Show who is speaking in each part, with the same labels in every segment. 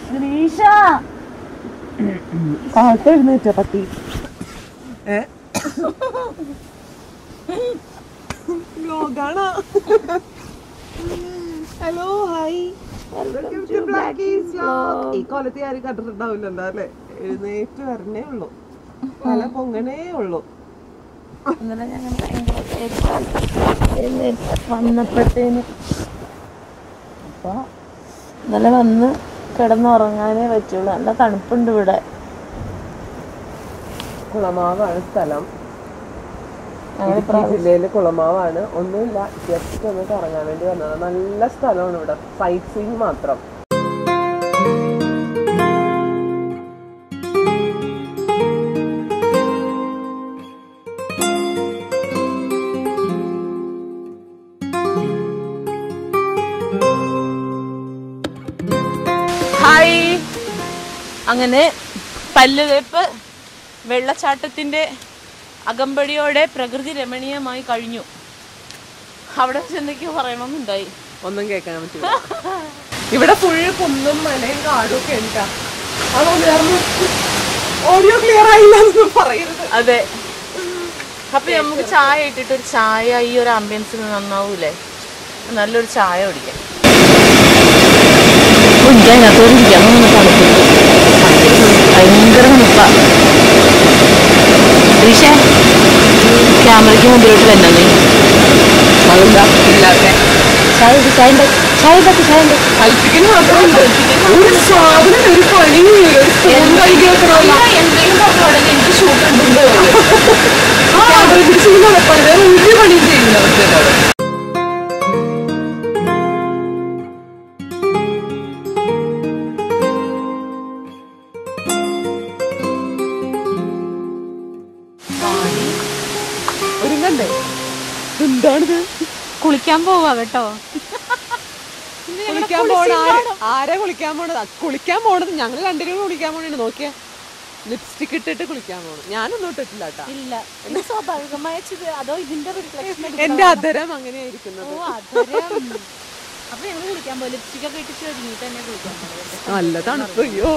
Speaker 1: ശ്രീഷ പാട്ട് എഴുന്നേറ്റ പട്ടി
Speaker 2: ബ്ലോഗാണോ ഹലോ ഹായ് ഈ കൊലത്തി ആരും കണ്ടിട്ടുണ്ടാവില്ലല്ലോ അല്ലെ എഴുന്നേറ്റ് വരണേ ഉള്ളൂ തല പൊങ്ങണേ ഉള്ളൂ
Speaker 1: ഇന്നലെ ഞങ്ങൾ വന്നപ്പോഴത്തേന് അപ്പൊ ഇന്നലെ വന്ന് കിടന്നുറങ്ങാനേ പറ്റുള്ളൂ നല്ല തണുപ്പുണ്ട് ഇവിടെ
Speaker 2: കുളമാവാണ് സ്ഥലം
Speaker 1: ഞങ്ങൾ
Speaker 2: ഇടുക്കി ജില്ലയില് കുളമാവാണ് ഒന്നുമില്ല ജസ്റ്റ് ഒന്ന് കറങ്ങാൻ വേണ്ടി വന്നത് നല്ല സ്ഥലമാണ് ഇവിടെ സൈറ്റ് സീയിങ് മാത്രം
Speaker 1: ഹായ് അങ്ങനെ പല്ലുവേപ്പ് വെള്ളച്ചാട്ടത്തിന്റെ അകമ്പടിയോടെ പ്രകൃതി രമണീയമായി കഴിഞ്ഞു അവിടെ ചെന്നേക്ക് പറയണമെന്നുണ്ടായി
Speaker 2: ഒന്നും കേൾക്കാൻ പറ്റില്ല ഇവിടെ ഫുൾ കുന്നും മലയും കാടും ഒക്കെ ഉണ്ടാ അതൊന്നും ഓഡിയോ ക്ലിയർ ആയില്ല എന്നൊന്നും പറയരുത്
Speaker 1: അതെ അപ്പൊ നമുക്ക് ചായ ഇട്ടിട്ട് ഒരു ചായ ഈ ഒരു ആംബിയൻസിൽ നന്നാവൂലേ നല്ലൊരു ചായ കുടിക്കാം എനിക്കതിനകത്തോട് ഇരിക്കാം അങ്ങനെ തണുപ്പ് ഭയങ്കര തണുപ്പ ഈശേ ക്യാമറയ്ക്ക് മുമ്പിലോട്ട് തന്നെ നീ
Speaker 2: അതെന്താ ഇല്ലാതെ
Speaker 1: ചായ ഇട്, ചായ ഉണ്ട് ചായ ഉണ്ടാക്കി ചായ ഉണ്ട്
Speaker 2: കൽപ്പിക്കൽ മാത്രമല്ല ഒരു സാധനം ഒരു പണി ഒരു സ്പൂൺ കഴുകി വെക്കണമല്ലോ
Speaker 1: എന്തെങ്കിലും പറഞ്ഞോടെ എനിക്ക് ഷൂട്ട് ഉണ്ടോ
Speaker 2: ക്യാമറ പിടിച്ചിങ്ങനെ നടപ്പാൻ വേറെ ഒരു പണിയും ചെയ്യില്ല അവർക്ക് ഒരുങ്ങണ്ടേ എന്താണിത്
Speaker 1: കുളിക്കാൻ പോവാ കേട്ടോ
Speaker 2: കുളിക്കാൻ പോണ ആര് ആരാ കുളിക്കാൻ പോണത് അ, കുളിക്കാൻ പോണത് ഞങ്ങൾ രണ്ടുപേരും കുളിക്കാൻ പോണേ നോക്കിയാ ലിപ്സ്റ്റിക് ഇട്ടിട്ട് കുളിക്കാൻ പോണു ഞാനൊന്നും ഇട്ടിട്ടില്ല കേട്ടാ
Speaker 1: ഇല്ല ഇത് സ്വാഭാവികമായ ചിത് അതോ ഇതിന്റെ റിഫ്ലക്ഷൻ
Speaker 2: എന്റെ അധരം അങ്ങനെയായിരിക്കുന്നത്
Speaker 1: അപ്പൊ ഞങ്ങൾ കുളിക്കാൻ പോകും ലിപ്സ്റ്റിക് ഒക്കെ ഇട്ടിട്ട് ഒരുങ്ങിട്ട് തന്നെ കുളിക്കാൻ പോകും
Speaker 2: നല്ല തണുപ്പ് അയ്യോ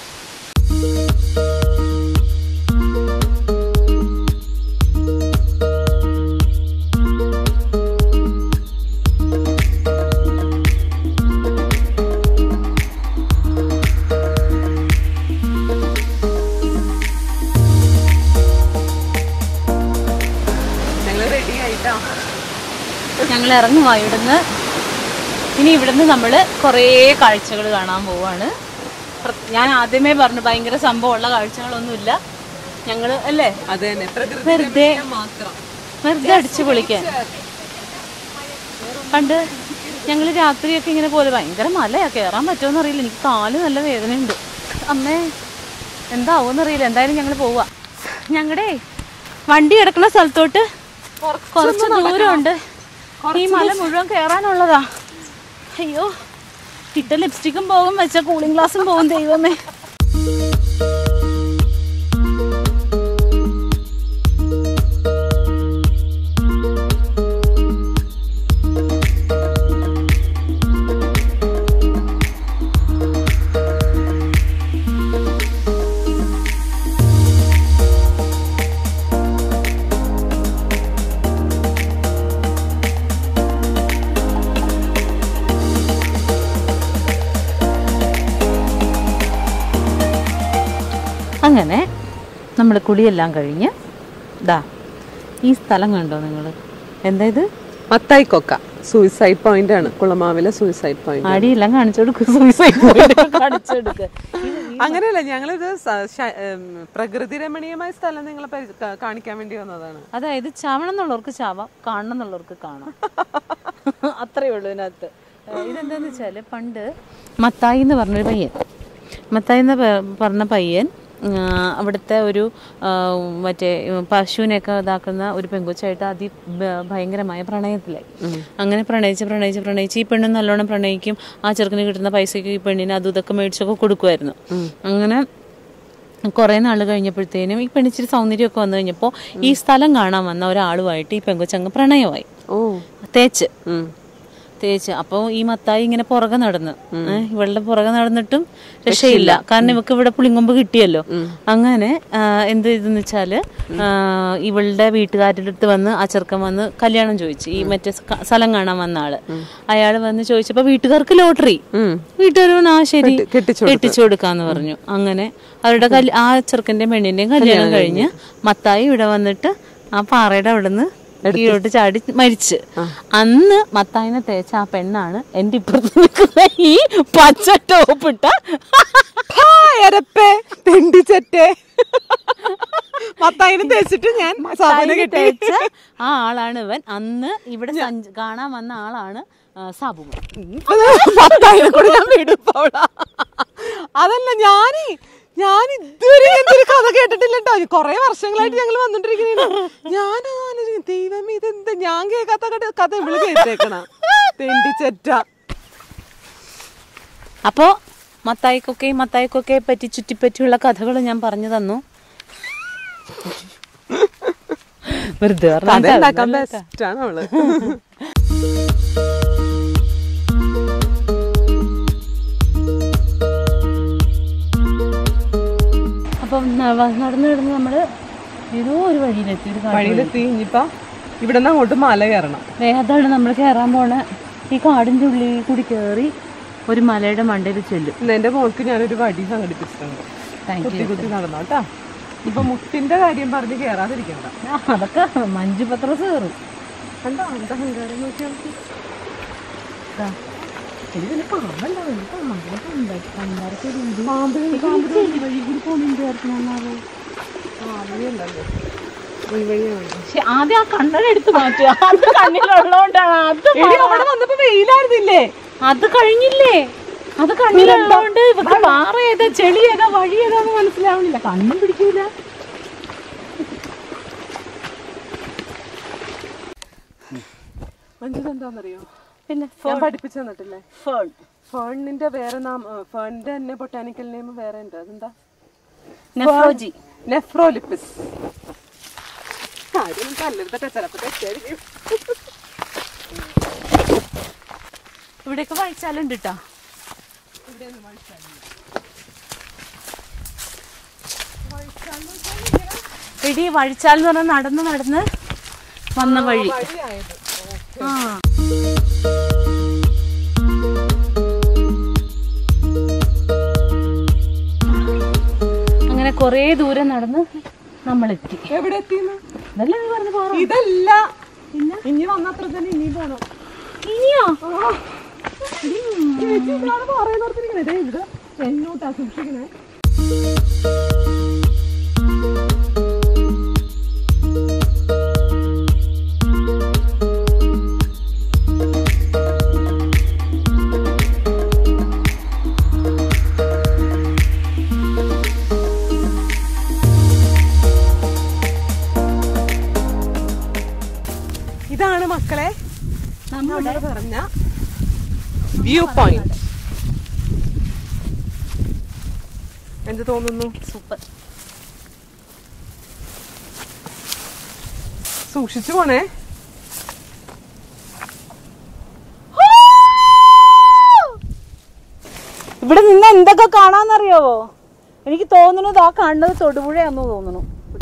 Speaker 2: ഞങ്ങൾ റെഡി ആയിട്ടാ
Speaker 1: ഞങ്ങൾ ഇറങ്ങുവാ ഇവിടുന്ന് ഇനി ഇവിടുന്ന് നമ്മൾ കുറേ കാഴ്ചകൾ കാണാൻ പോവാണ് പ്ര- ഞാൻ ആദ്യമേ പറഞ്ഞു ഭയങ്കര സംഭവമുള്ള കാഴ്ചകളൊന്നുമില്ല ഞങ്ങൾ അല്ലേ
Speaker 2: അത് തന്നെ പ്രകൃതി
Speaker 1: വെറുതെ
Speaker 2: മാത്രം
Speaker 1: വെറുതെ അടിച്ചു പൊളിക്കാൻ പണ്ട് ഞങ്ങൾ രാത്രിയൊക്കെ ഇങ്ങനെ പോലെ ഭയങ്കര മലയാ കയറാൻ പറ്റുമോ അറിയില്ല എനിക്ക് കാല് നല്ല വേദനയുണ്ട് അമ്മേ എന്താവോന്ന് അറിയില്ല എന്തായാലും ഞങ്ങൾ പോവാ ഞങ്ങളുടെ വണ്ടി കിടക്കുന്ന സ്ഥലത്തോട്ട് കുറച്ച് ദൂരമുണ്ട് ഈ മല മുഴുവൻ കയറാനുള്ളതാ അയ്യോ ഇട്ട ലിപ്സ്റ്റിക്കും പോകും വെച്ച കൂളിംഗ് ഗ്ലാസും പോകും ദൈവമേ അങ്ങനെ നമ്മൾ കുളിയെല്ലാം കഴിഞ്ഞ് ദാ ഈ സ്ഥലം കണ്ടോ നിങ്ങൾ എന്താ ഇത്
Speaker 2: മത്തായി കൊക്ക സൂയിസൈഡ് പോയിന്റ് ആണ് കുളമാവിലെ സൂയിസൈഡ് പോയിന്റ്
Speaker 1: അടിയെല്ലാം കാണിച്ചു കൊടുക്കും സൂയിസൈഡ് കാണിച്ചു കൊടുക്കുക
Speaker 2: അങ്ങനെയല്ല ഞങ്ങളിത് സ- ശ- ഉം, പ്രകൃതി രമണീയമായ സ്ഥലം നിങ്ങളെ പരി- കാ- കാണിക്കാൻ വേണ്ടി വന്നതാണ്
Speaker 1: അതായത് ചാവണം എന്നുള്ളവർക്ക് ചാവാം കാണണം എന്നുള്ളവർക്ക് കാണാം അത്രയേ ഉള്ളൂ ഇതിനകത്ത് ഏഹ് ഇതെന്താന്ന് വെച്ചാല് പണ്ട് മത്തായി എന്ന് പറഞ്ഞൊരു പയ്യൻ മത്തായി എന്ന് പ- പറഞ്ഞ പയ്യൻ ആ, അവിടുത്തെ ഒരു ആ, മറ്റേ ഉം, പശുവിനെയൊക്കെ ഇതാക്കുന്ന ഒരു പെങ്കൊച്ചായിട്ട് അതി ഭ- ഭയങ്കരമായ പ്രണയത്തിലായി അങ്ങനെ പ്രണയിച്ച് പ്രണയിച്ച് പ്രണയിച്ച് ഈ പെണ്ണ് നല്ലോണം പ്രണയിക്കും ആ ചെറുക്കിന് കിട്ടുന്ന പൈസയ്ക്ക് ഈ പെണ്ണിന് അതും ഇതൊക്കെ മേടിച്ചൊക്കെ കൊടുക്കുമായിരുന്നു അങ്ങനെ കുറേ നാൾ കഴിഞ്ഞപ്പോഴത്തേനും ഈ പെണ്ണിച്ചിരി സൗന്ദര്യമൊക്കെ വന്നു കഴിഞ്ഞപ്പോൾ ഈ സ്ഥലം കാണാൻ വന്ന ഒരാളുമായിട്ട് ഈ പെങ്കൊച്ചങ്ങ് പ്രണയമായി
Speaker 2: ഓ
Speaker 1: തേച്ച്
Speaker 2: ഉം.
Speaker 1: തേച്ച് അപ്പോൾ ഈ മത്തായി ഇങ്ങനെ പുറകെ നടന്ന് ഏഹ് ഇവളുടെ പുറകെ നടന്നിട്ടും രക്ഷയില്ല കാരണം ഇവക്ക് ഇവിടെ പുളിങ്കൊമ്പ് കിട്ടിയല്ലോ അങ്ങനെ ആ, എന്ത് ചെയ്തെന്ന് വെച്ചാല് ആ, ഇവളുടെ വീട്ടുകാരുടെ അടുത്ത് വന്ന് ആ ചെറുക്കൻ വന്ന് കല്യാണം ചോദിച്ചു ഈ മറ്റേ ക- സ്ഥലം കാണാൻ വന്ന ആള് അയാള് വന്ന് ചോദിച്ചപ്പോ വീട്ടുകാർക്ക് ലോട്ടറി വീട്ടുകാർ പറഞ്ഞു, ആ ശരി
Speaker 2: കെട്ടിച്ചു
Speaker 1: കെട്ടിച്ചു കൊടുക്കാന്ന് പറഞ്ഞു അങ്ങനെ അവരുടെ കല്യ ആ ചെറുക്കന്റെയും പെണ്ണിന്റെയും കല്യാണം കഴിഞ്ഞ് മത്തായി ഇവിടെ വന്നിട്ട് ആ പാറയുടെ അവിടെ നിന്ന് കീഴോട്ട് ചാടി മരിച്ച് അന്ന് മത്തായിനെ തേച്ച ആ പെണ്ണാണ് എന്റെ ഇപ്പുറത്ത് നിൽക്കുന്ന ഈ പച്ച ടോപ്പിട്ട
Speaker 2: എരപ്പേ തെണ്ടിച്ചറ്റേ മത്തായിനെ തേച്ചിട്ട് ഞാൻ സാബുനെ കെട്ടി
Speaker 1: തേച്ച ആ ആളാണ് ഇവൻ അന്ന് ഇവിടെ സഞ്ച- കാണാൻ വന്ന ആളാണ് ആ, സാബുമോൻ
Speaker 2: മത്തായിനെ കൂടെ ഞാൻ വിടുപ്പോളാ അതല്ല ഞാനേ ഞാൻ ഇതുവരെ എന്തൊരു കഥ കേട്ടിട്ടില്ല കേട്ടോ കൊറേ വർഷങ്ങളായിട്ട് ഞങ്ങൾ വന്നോണ്ടിരിക്കുന്ന ഞാൻ ആലോചിക്കും ദൈവം ഇതെന്താ ഞാൻ കേൾക്കാത്ത കഥ- കഥ ഇവള് കേട്ടേക്കണ തെണ്ടിച്ചറ്റ
Speaker 1: അപ്പോ മത്തായിക്കൊക്കെ മത്തായിക്കൊക്കെ പറ്റി ചുറ്റിപ്പറ്റിയുള്ള കഥകൾ ഞാൻ പറഞ്ഞു തന്നു വെറുതെ
Speaker 2: കഥ
Speaker 1: പറഞ്ഞതാ.
Speaker 2: ഉണ്ടാക്കാൻ ബെസ്റ്റാണ് അവള്
Speaker 1: അപ്പം ന- വ- നടന്ന് നടന്ന് നമ്മള് ഏതോ ഒരു വഴിയിലെത്തി ഒരു കാട് വഴി.
Speaker 2: വഴിയിലെത്തി ഇനിയിപ്പ ഇവിടെ നിന്ന് അങ്ങോട്ട് മല കയറണം
Speaker 1: ദേ അതാണ് നമ്മൾ കയറാൻ പോണ ഈ കാടിന്റെ ഉള്ളിൽ കൂടി കയറി ഒരു മലയുടെ മണ്ടയിൽ ചെല്ലും
Speaker 2: ഇന്ന് എന്റെ മോൾക്ക് ഞാനൊരു വടി സംഘടിപ്പിച്ചിട്ടുണ്ട്
Speaker 1: താങ്ക്
Speaker 2: കുത്തി കുത്തി നടന്നോ കേട്ടാ ഇപ്പൊ മുട്ടിന്റെ കാര്യം പറഞ്ഞ് കേറാതിരിക്കണ്ട
Speaker 1: അതൊക്കെ മഞ്ജു പത്രസ് കയറും
Speaker 2: കണ്ടോ എന്താ അഹങ്കാരം നോക്കിയാൽ
Speaker 1: ദാ. ഇത് പിന്നെ പാമ്പുണ്ടാവും. ഇത് പാമ്പിനെ കണ്ടാ- കണ്ടാരൊക്കെ ഒരു ഇത്.
Speaker 2: പാമ്പ്
Speaker 1: ഇത് ചെല്ലി വഴി കൂടി പോകുന്നുണ്ട് ആർക്കും നന്നാവോ?
Speaker 2: പാമ്പിനുണ്ടല്ലോ ഈ വഴിയാണ്
Speaker 1: ശ്ശെ, ആദ്യം ആ കണ്ണനെടുത്ത് മാറ്റുക അത് കണ്ണിലുള്ളതുകൊണ്ടാണ് അത്
Speaker 2: എടി, അവിടെ വന്നപ്പോ വെയിലായിരുന്നില്ലേ
Speaker 1: അത് കഴിഞ്ഞില്ലേ അത് കണ്ണിലുള്ളതുകൊണ്ട് ഇവക്ക് പാറ ഏതാ ചെളി ഏതാ വഴി ഏതാന്ന് മനസ്സിലാവണില്ല കണ്ണും പിടിക്കൂല
Speaker 2: മഞ്ജു എന്താണെന്നറിയോ
Speaker 1: പിന്നെ
Speaker 2: ഞാൻ പഠിപ്പിച്ചു തന്നിട്ടില്ലേ
Speaker 1: ഫേൺ
Speaker 2: ഫേണിന്റെ വേറെ നാം ഫേണിന്റെ തന്നെ ബൊട്ടാനിക്കൽ നെയിം വേറെ ഉണ്ട് അതെന്താ
Speaker 1: നെഫ്രോജി
Speaker 2: നെഫ്രോലിപ്പിസ് കാര്യം കല്ലെടുത്തിട്ട് ചിലപ്പോ തെറ്റായിരിക്കും
Speaker 1: ഇവിടെയൊക്കെ വഴിച്ചാലുണ്ട് കേട്ടോ എടി വഴിച്ചാൽ എന്ന് പറഞ്ഞാൽ നടന്ന് നടന്ന് വന്ന വഴി
Speaker 2: വഴിയായത്
Speaker 1: ആ അങ്ങനെ കുറേ ദൂരം നടന്ന് നമ്മളെത്തി
Speaker 2: എവിടെ എത്തിന്ന്
Speaker 1: അതല്ലേ നീ പറഞ്ഞു പോറ
Speaker 2: ഇതല്ല ഇനി വന്നത്ര തന്നെ ഇനി പോണം
Speaker 1: ഇനിയോ
Speaker 2: ചേച്ചി ഇതാണ് പറയുന്നോർത്തിരിക്കണേ ദേ ഇവിടെ എന്നോട്ടാ സൂക്ഷിക്കണേ ഇതാണ് മക്കളെ നമ്മൾ പറഞ്ഞ വ്യൂ പോയിന്റ് എന്ത് തോന്നുന്നു
Speaker 1: സൂപ്പർ
Speaker 2: സൂക്ഷിച്ചു പോണേ
Speaker 1: ഇവിടെ നിന്ന് എന്തൊക്കെ കാണാന്നറിയാവോ എനിക്ക് തോന്നുന്നത് ആ കാണുന്നത് തൊടുപുഴയാന്ന് തോന്നുന്നു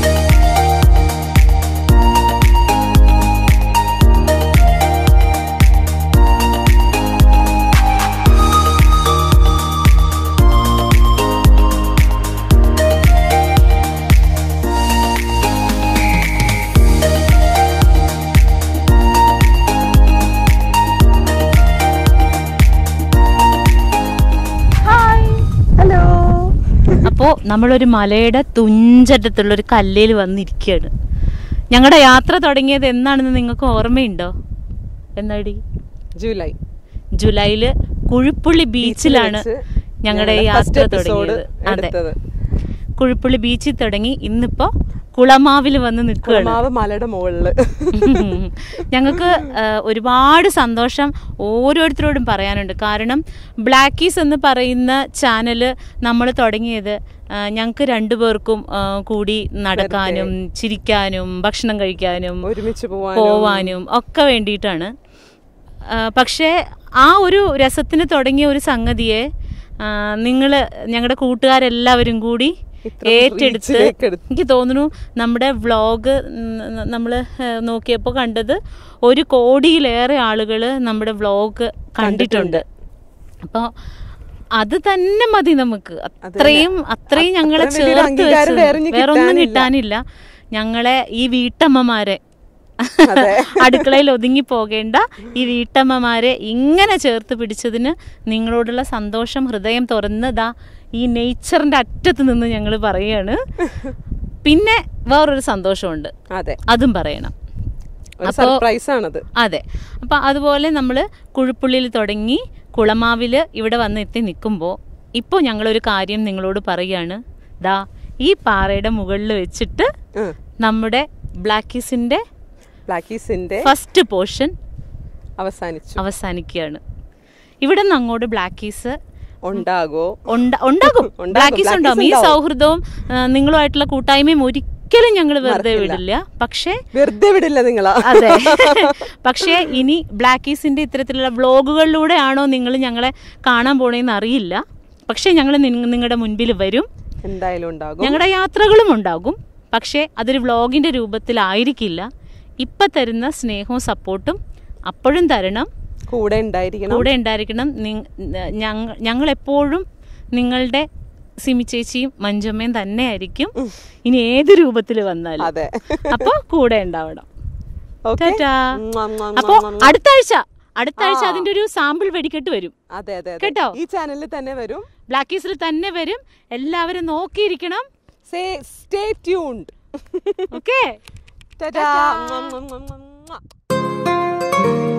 Speaker 2: ഹലോ
Speaker 1: അപ്പോൾ നമ്മളൊരു മലയുടെ തുഞ്ചറ്റത്തുള്ള ഒരു കല്ലേൽ വന്നിരിക്കുകയാണ് ഞങ്ങളുടെ യാത്ര തുടങ്ങിയത് എന്നാണെന്ന് നിങ്ങൾക്ക് ഓർമ്മയുണ്ടോ എന്നാടി
Speaker 2: ജൂലൈ
Speaker 1: ജൂലൈയില് കുഴിപ്പുള്ളി ബീച്ചിലാണ്
Speaker 2: വെച്ച്
Speaker 1: ഞങ്ങളുടെ ഈ
Speaker 2: ഞങ്ങളുടെ first
Speaker 1: യാത്ര
Speaker 2: episode
Speaker 1: തുടങ്ങിയത് അതെ
Speaker 2: എടുത്തത്
Speaker 1: കുഴിപ്പുള്ളി ബീച്ചിൽ തുടങ്ങി ഇന്നിപ്പോ കുളമാവിൽ വന്ന് നിൽക്കുകയാണ്
Speaker 2: മാവ് മലയുടെ മുകളില്
Speaker 1: ഞങ്ങൾക്ക് ഒരുപാട് സന്തോഷം ഓരോരുത്തരോടും പറയാനുണ്ട് കാരണം ബ്ലാക്കീസ് എന്ന് പറയുന്ന ചാനല് നമ്മൾ തുടങ്ങിയത് ആ, ഞങ്ങൾക്ക് രണ്ടുപേർക്കും ആ, കൂടി നടക്കാനും ചിരിക്കാനും ഭക്ഷണം കഴിക്കാനും
Speaker 2: ഒരുമിച്ച് പോവാൻ
Speaker 1: പോവാനും ഒക്കെ വേണ്ടിയിട്ടാണ് ആ, പക്ഷേ ആ ഒരു രസത്തിന് തുടങ്ങിയ ഒരു സംഗതിയെ നിങ്ങൾ ഞങ്ങളുടെ കൂട്ടുകാരെല്ലാവരും കൂടി
Speaker 2: ഇത്ര
Speaker 1: ഏറ്റെടുത്ത്
Speaker 2: reachലേക്ക് എടുത്ത്.
Speaker 1: എനിക്ക് തോന്നുന്നു നമ്മുടെ വ്ളോഗ് നമ്മൾ നോക്കിയപ്പോൾ കണ്ടത് ഒരു കോടിയിലേറെ ആളുകൾ നമ്മുടെ വ്ളോഗ് കണ്ടിട്ടുണ്ട് അപ്പോൾ അത് തന്നെ മതി നമുക്ക് അത്രയും അത്രയും ഞങ്ങളെ
Speaker 2: അത്രയും വലിയൊരു
Speaker 1: ചേർത്ത്
Speaker 2: അംഗീകാരം
Speaker 1: വെച്ച്
Speaker 2: വേറെ ഇനി
Speaker 1: വേറൊന്നും
Speaker 2: കിട്ടാനില്ല.
Speaker 1: കിട്ടാനില്ല ഞങ്ങളെ ഈ വീട്ടമ്മമാരെ അടുക്കളയിൽ ഒതുങ്ങി പോകേണ്ട ഈ വീട്ടമ്മമാരെ ഇങ്ങനെ ചേർത്ത് പിടിച്ചതിന് നിങ്ങളോടുള്ള സന്തോഷം ഹൃദയം തുറന്ന് ദാ ഈ നേച്ചറിന്റെ അറ്റത്ത് നിന്ന് ഞങ്ങൾ പറയുകയാണ് പിന്നെ വേറൊരു സന്തോഷമുണ്ട്
Speaker 2: അതെ
Speaker 1: അതും പറയണം
Speaker 2: ഒരു സർപ്രൈസ് ആണത്
Speaker 1: അതെ അപ്പം അതുപോലെ നമ്മൾ കുഴുപ്പുള്ളിയിൽ തുടങ്ങി കുളമാവിൽ ഇവിടെ വന്ന് എത്തി നിൽക്കുമ്പോൾ ഇപ്പോൾ ഞങ്ങളൊരു കാര്യം നിങ്ങളോട് പറയുകയാണ് ദാ ഈ പാറയുടെ മുകളിൽ വെച്ചിട്ട് നമ്മുടെ ബ്ലാക്കീസിന്റെ
Speaker 2: ബ്ലാക്കീസിന്റെ
Speaker 1: ഫസ്റ്റ് പോർഷൻ
Speaker 2: അവസാനിച്ചു
Speaker 1: അവസാനിക്കുകയാണ് ഇവിടെ നിന്ന് അങ്ങോട്ട് ബ്ലാക്കീസ്
Speaker 2: ഉണ്ടാകോ
Speaker 1: ഉണ്ട- ഉണ്ടാകും
Speaker 2: ഉണ്ടാകും.
Speaker 1: ബ്ലാക്കീസ്
Speaker 2: Blackies
Speaker 1: ഉണ്ടാകും ഈ
Speaker 2: ഉണ്ടാവും.
Speaker 1: സൗഹൃദവും ആ, നിങ്ങളുമായിട്ടുള്ള കൂട്ടായ്മയും ഒരിക്കലും ഞങ്ങൾ വെറുതെ
Speaker 2: മറക്കില്ല.
Speaker 1: വിടില്ല പക്ഷേ
Speaker 2: വെറുതെ വിടില്ല നിങ്ങളാ
Speaker 1: അതെ പക്ഷേ ഇനി ബ്ലാക്കീസിന്റെ ഇത്തരത്തിലുള്ള വ്ളോഗുകളിലൂടെ ആണോ നിങ്ങൾ ഞങ്ങളെ കാണാൻ പോണേന്ന് അറിയില്ല പക്ഷേ ഞങ്ങൾ നിങ്ങളുടെ മുൻപിൽ വരും
Speaker 2: എന്തായാലും ഉണ്ടാകും
Speaker 1: ഞങ്ങളുടെ യാത്രകളും ഉണ്ടാകും പക്ഷേ അതൊരു വ്ളോഗിന്റെ രൂപത്തിലായിരിക്കില്ല ഇപ്പം തരുന്ന സ്നേഹവും സപ്പോർട്ടും അപ്പോഴും തരണം
Speaker 2: കൂടെ ഉണ്ടായിരിക്കണം
Speaker 1: കൂടെ ഉണ്ടായിരിക്കണം ഞങ്ങൾ ഞങ്ങൾ എപ്പോഴും നിങ്ങളുടെ സിമി ചേച്ചിയും മഞ്ജമ്മയും തന്നെയായിരിക്കും ഇനി ഏത് രൂപത്തിൽ വന്നാലും
Speaker 2: അതെ
Speaker 1: അപ്പൊ കൂടെ ഉണ്ടാവണം
Speaker 2: ഓക്കെ
Speaker 1: ടാറ്റാ. അപ്പോ അടുത്ത ആഴ്ച അടുത്ത ആഴ്ച അതിന്റെ ഒരു സാമ്പിൾ വെടിക്കെട്ട് വരും
Speaker 2: അതെ അതെ അതെ.
Speaker 1: കേട്ടോ?
Speaker 2: ഈ ചാനലിൽ തന്നെ വരും
Speaker 1: ബ്ലാക്കീസിൽ തന്നെ വരും എല്ലാവരും നോക്കിയിരിക്കണം
Speaker 2: say stay tuned
Speaker 1: okay
Speaker 2: Tata